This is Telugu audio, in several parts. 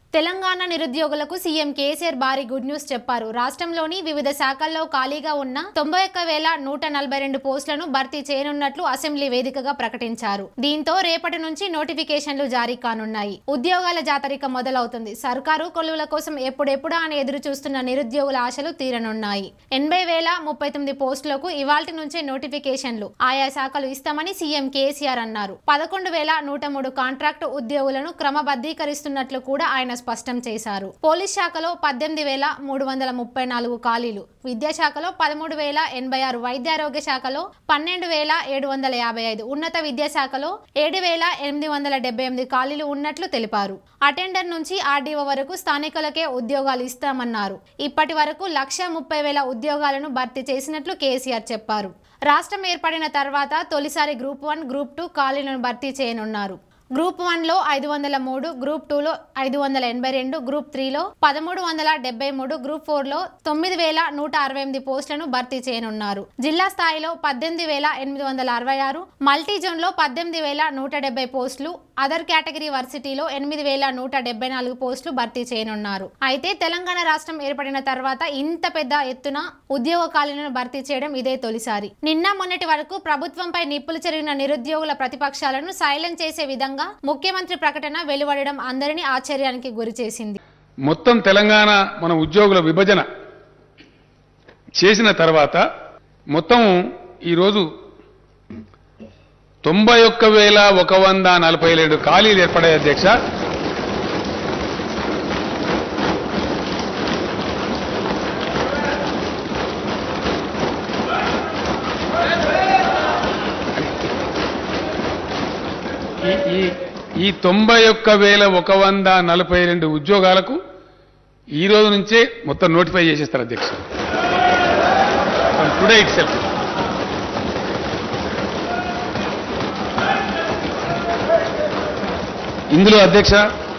తెలంగాణ నిరుద్యోగులకు సీఎం కేసీఆర్ భారీ గుడ్ న్యూస్ చెప్పారు రాష్ట్రంలోని వివిధ శాఖల్లో ఖాళీగా ఉన్న తొంభై ఒక్క వేల నూట నలభై రెండు పోస్టులను భర్తీ చేయనున్నట్లు అసెంబ్లీ వేదికగా ప్రకటించారు దీంతో రేపటి నుంచి నోటిఫికేషన్లు జారీ కానున్నాయి ఉద్యోగాల జాతరిక మొదలవుతుంది సర్కారు కొలువుల కోసం ఎప్పుడెప్పుడా అని ఎదురు చూస్తున్న నిరుద్యోగుల ఆశలు తీరనున్నాయి ఎనభై వేల ముప్పై తొమ్మిది పోస్టులకు ఇవాల్టి నుంచే నోటిఫికేషన్లు ఆయా శాఖలు ఇస్తామని సీఎం కేసీఆర్ అన్నారు పదకొండు వేల నూట మూడు కాంట్రాక్టు ఉద్యోగులను క్రమబద్ధీకరిస్తున్నట్లు కూడా ఆయన స్పష్టం చేశారు పోలీస్ శాఖలో పద్దెనిమిది వేల మూడు వందల ముప్పై నాలుగు ఖాళీలు విద్యాశాఖలో పదమూడు వేల ఎనభై ఆరు వైద్యారోగ్య శాఖలో పన్నెండు వేల ఏడు వందల యాభై ఐదు ఉన్నత విద్యాశాఖలో ఏడు వేల ఎనిమిది వందల డెబ్బై ఎనిమిది ఖాళీలు ఉన్నట్లు తెలిపారు అటెండర్ నుంచి ఆర్డీఓ వరకు స్థానికులకే ఉద్యోగాలు ఇస్తామన్నారు ఇప్పటి వరకు లక్ష ముప్పై వేల ఉద్యోగాలను భర్తీ చేసినట్లు కేసీఆర్ చెప్పారు రాష్ట్రం ఏర్పడిన తర్వాత తొలిసారి గ్రూప్ వన్ గ్రూప్ టూ ఖాళీలను భర్తీ చేయనున్నారు గ్రూప్ వన్లో ఐదు వందల మూడు గ్రూప్ టూలో ఐదు వందల ఎనభై రెండు గ్రూప్ త్రీలో పదమూడు వందల డెబ్బై మూడు గ్రూప్ ఫోర్లో తొమ్మిది వేల నూట అరవై ఎనిమిది పోస్టులను భర్తీ చేయనున్నారు జిల్లా స్థాయిలో పద్దెనిమిది వేల ఎనిమిది వందల అరవై ఆరు మల్టీ జోన్లో పద్దెనిమిది వేల నూట డెబ్బై పోస్టులు అదర్ కేటగిరీ వర్సిటీలో ఎనిమిది వేల నూట డెబ్బై నాలుగు పోస్టులు భర్తీ చేయనున్నారు అయితే తెలంగాణ రాష్ట్రం ఏర్పడిన తర్వాత ఇంత పెద్ద ఎత్తున ఉద్యోగ ఖాళీలను భర్తీ చేయడం ఇదే తొలిసారి నిన్న మొన్నటి వరకు ప్రభుత్వంపై నిప్పులు చెరిగిన నిరుద్యోగుల ప్రతిపక్షాలను సైలెంట్ చేసే విధంగా ముఖ్యమంత్రి ప్రకటన వెలువడడం అందరినీ ఆశ్చర్యానికి గురిచేసింది మొత్తం తెలంగాణ మన ఉద్యోగుల విభజన చేసిన తర్వాత మొత్తం ఈరోజు తొంభై ఒక్క వేల ఒక వంద నలభై ఏడు ఖాళీలు ఏర్పడాయి అధ్యక్ష ఈ- ఈ ఈ తొంభై ఒక్క వేల ఒక వంద నలభై రెండు ఉద్యోగాలకు ఈ రోజు నుంచే మొత్తం నోటిఫై చేసేస్తారు అధ్యక్ష టుడే ఇట్ సెల్ఫ్ ఇందులో అధ్యక్ష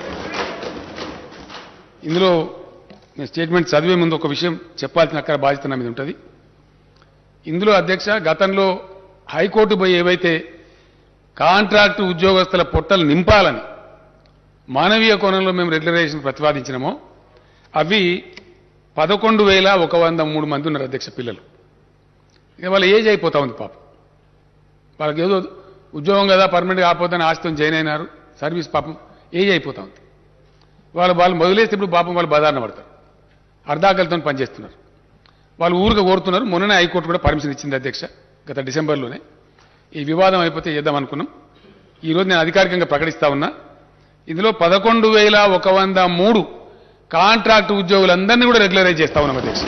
ఇందులో నేను స్టేట్మెంట్ చదివే ముందు ఒక విషయం చెప్పాల్సిన అక్కడ బాధ్యత నా మీద ఉంటుంది ఇందులో అధ్యక్ష గతంలో హైకోర్టు పోయి ఏవైతే కాంట్రాక్టు ఉద్యోగస్తుల పొట్టలు నింపాలని మానవీయ కోణంలో మేము రెగ్యులరైజేషన్ ప్రతిపాదించినామో అవి పదకొండు వేల ఒక వంద మూడు మంది ఉన్నారు అధ్యక్ష పిల్లలు ఇక వాళ్ళ ఏజ్ అయిపోతా ఉంది పాపం వాళ్ళకి ఏదో ఉద్యోగం కదా పర్మనెంట్ కాకపోతే ఆస్తితో జాయిన్ అయినారు సర్వీస్ పాపం ఏజ్ అయిపోతా ఉంది వాళ్ళు వాళ్ళు మొదలేస్తే ఇప్పుడు పాపం వాళ్ళు బదారణ పడతారు అర్ధాకలతో పనిచేస్తున్నారు వాళ్ళు ఊరుగా కోరుతున్నారు మొన్ననే హైకోర్టు కూడా పర్మిషన్ ఇచ్చింది అధ్యక్ష గత డిసెంబర్లోనే ఈ వివాదం అయిపోతే చేద్దాం అనుకున్నాం ఈరోజు నేను అధికారికంగా ప్రకటిస్తా ఉన్నా ఇందులో పదకొండు వేల ఒక వంద మూడు కాంట్రాక్ట్ ఉద్యోగులందరినీ కూడా రెగ్యులరైజ్ చేస్తా ఉన్నాం అధ్యక్ష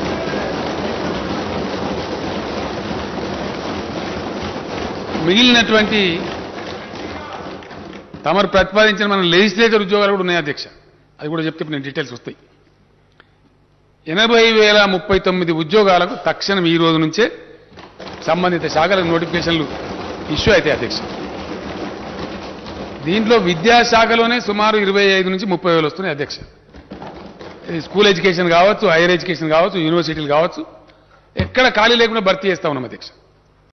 మిగిలినటువంటి తమరు ప్రతిపాదించిన మన లెజిస్లేచర్ ఉద్యోగాలు కూడా ఉన్నాయి అధ్యక్ష అది కూడా చెప్తే ఇప్పుడు నేను డీటెయిల్స్ వస్తాయి ఎనభై వేల ముప్పై తొమ్మిది ఉద్యోగాలకు తక్షణం ఈ రోజు నుంచే సంబంధిత శాఖలకు నోటిఫికేషన్లు ఇష్యూ అవుతాయి అధ్యక్ష దీంట్లో విద్యాశాఖలోనే సుమారు ఇరవై ఐదు నుంచి ముప్పై వేలు వస్తున్నాయి అధ్యక్ష ఇది స్కూల్ ఎడ్యుకేషన్ కావచ్చు హైయర్ ఎడ్యుకేషన్ కావచ్చు యూనివర్సిటీలు కావచ్చు ఎక్కడ ఖాళీ లేకుండా భర్తీ చేస్తా ఉన్నాం అధ్యక్ష